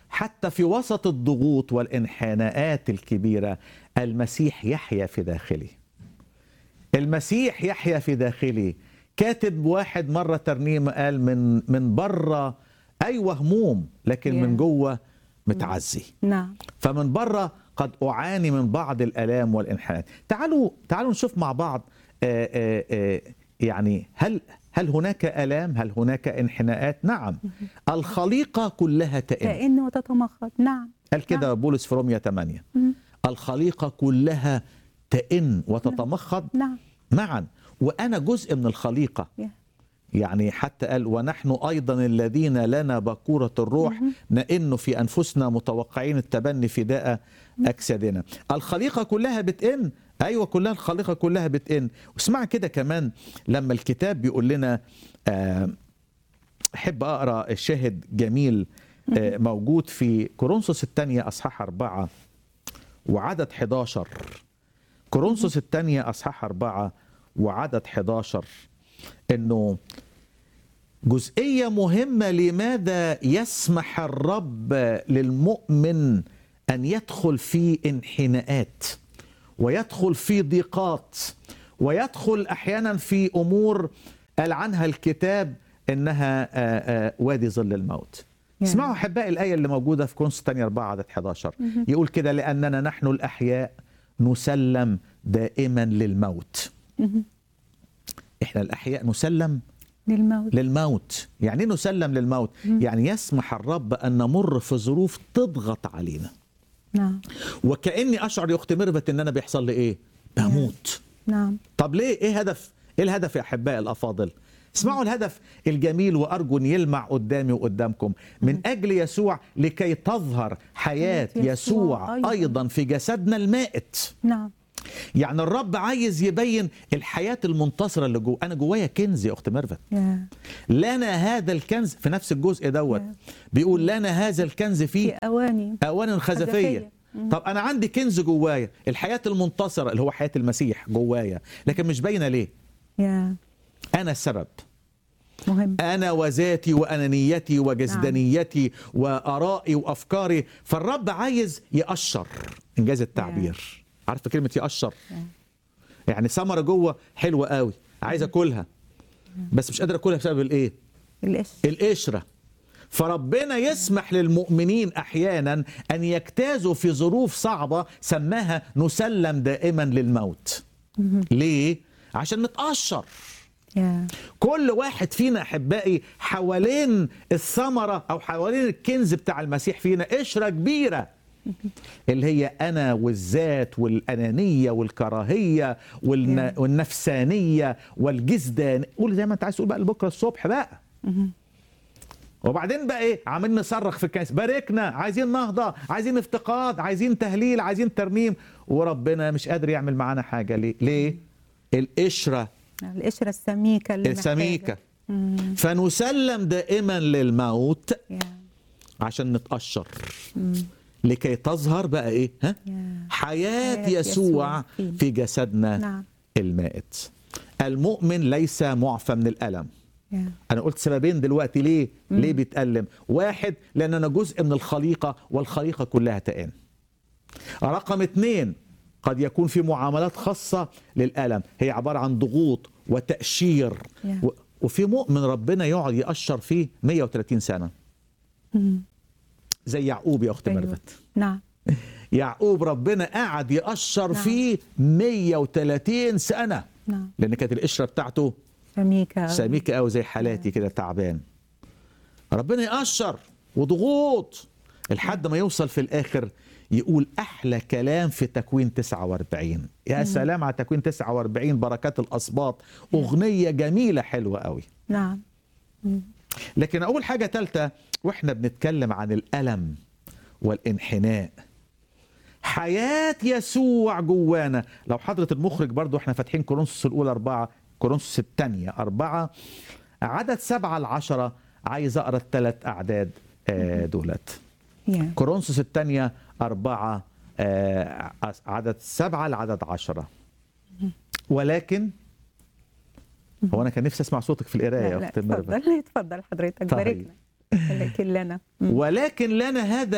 حتى في وسط الضغوط والانحناءات الكبيرة المسيح يحيا في داخلي المسيح يحيا في داخلي كاتب واحد مرة ترنيمة قال من من بره أيوة هموم لكن Yeah. من جوه متعزي نعم فمن بره قد أعاني من بعض الآلام والانحناءات تعالوا تعالوا نشوف مع بعض آه، آه، آه، يعني هل هل هناك آلام هل هناك انحناءات نعم الخليقة كلها تئن تئن وتتمخض نعم قال كده بولس في رومية 8 الخليقة كلها تئن وتتمخض نعم معا وأنا جزء من الخليقة يا. يعني حتى قال ونحن أيضا الذين لنا بكورة الروح نئن في أنفسنا متوقعين التبني فداء أجسادنا الخليقة كلها بتئن أيوة كلها الخليقة كلها بتئن واسمع كده كمان لما الكتاب بيقول لنا آه، أحب أقرأ الشاهد جميل آه، موجود في كورنثوس الثانية أصحاح أربعة وعدد 11 كورنثوس الثانية أصحاح أربعة وعدد 11 إنه جزئية مهمة لماذا يسمح الرب للمؤمن أن يدخل في انحناءات ويدخل في ضيقات ويدخل أحيانا في أمور قال عنها الكتاب إنها آه، آه، وادي ظل الموت يا. اسمعوا أحبائي الآية اللي موجودة في كورنثوس الثانية 4 عدد 11 يقول كده لأننا نحن الأحياء نسلم دائما للموت احنا الأحياء نسلم للموت للموت يعني ايه نسلم للموت يعني يسمح الرب ان نمر في ظروف تضغط علينا نعم وكاني اشعر يا اختي ميرفت ان انا بيحصل لي ايه بموت نعم طب ليه ايه هدف ايه الهدف يا احبائي الافاضل اسمعوا الهدف الجميل وارجو ان يلمع قدامي وقدامكم من اجل يسوع لكي تظهر حياه حياة يسوع يسوع أيضاً. ايضا في جسدنا المائت نعم يعني الرب عايز يبين الحياه المنتصره اللي جوه انا جوايا كنز يا اخت ميرفت يا لنا هذا الكنز في نفس الجزء دوت يا. بيقول لنا هذا الكنز في في أواني اوان خزفيه خزفية. طب انا عندي كنز جوايا الحياه المنتصره اللي هو حياه المسيح جوايا لكن مش باينه ليه يا انا السبب مهم انا وذاتي وانانيتي وجسدانيتي وارائي وافكاري فالرب عايز يقشر انجاز التعبير عارفه كلمه يقشر يعني ثمره جوه حلوه قوي عايز اكلها بس مش قادر اكلها بسبب الايه القش القشرة فربنا يسمح للمؤمنين احيانا ان يجتازوا في ظروف صعبه سماها نسلم دائما للموت ليه عشان نتقشر يا كل واحد فينا احبائي حوالين الثمره او حوالين الكنز بتاع المسيح فينا قشره كبيره اللي هي انا والذات والانانيه والكراهيه والن... والنفسانيه والجسدان قول زي ما انت عايز تقول بقى لبكره الصبح بقى وبعدين بقى ايه عمالين نصرخ في الكنيسه باركنا عايزين نهضه عايزين افتقاد عايزين تهليل عايزين ترنيم وربنا مش قادر يعمل معانا حاجه ليه ليه القشره القشرة السميكة اللي السميكه محتاجة. مم. فنسلم دائما للموت يا عشان نتقشر لكي تظهر بقى ايه ها يا حياه حياة يسوع يسوع فينا. في جسدنا نعم المائت المؤمن ليس معفى من الالم يا انا قلت سببين دلوقتي ليه ليه بيتالم واحد لان انا جزء من الخليقه والخليقه كلها تئن رقم اتنين قد يكون في معاملات خاصه للالم هي عباره عن ضغوط وتاشير يا. و- وفي مؤمن ربنا يقعد يقشر فيه 130 سنه مم. زي يعقوب يا اخت أيوة. ميرفت نعم يعقوب ربنا قعد يقشر نعم. فيه 130 سنه نعم لان كانت القشره بتاعته سميكة سميكة قوي زي حالاتي كده تعبان ربنا يقشر وضغوط لحد ما يوصل في الآخر يقول أحلى كلام في تكوين 49 يا سلام على تكوين 49 بركات الأسباط أغنية جميلة حلوة قوي نعم لكن أقول حاجة تالتة وإحنا بنتكلم عن الألم والانحناء حياة يسوع جوانا لو حضرة المخرج برضو احنا فاتحين كورنثوس الأولى أربعة كورنثوس الثانية أربعة عدد سبعة لعشرة عايز أقرأ الثلاث أعداد آه، دولت يا كورنثوس الثانية أربعة آه، عدد سبعة لعدد عشرة ولكن هو أنا كان نفسي أسمع صوتك في القراية لا يا لا أخت ميرفت اتفضل اتفضل حضرتك طيب. باركنا لكن لنا ولكن لنا هذا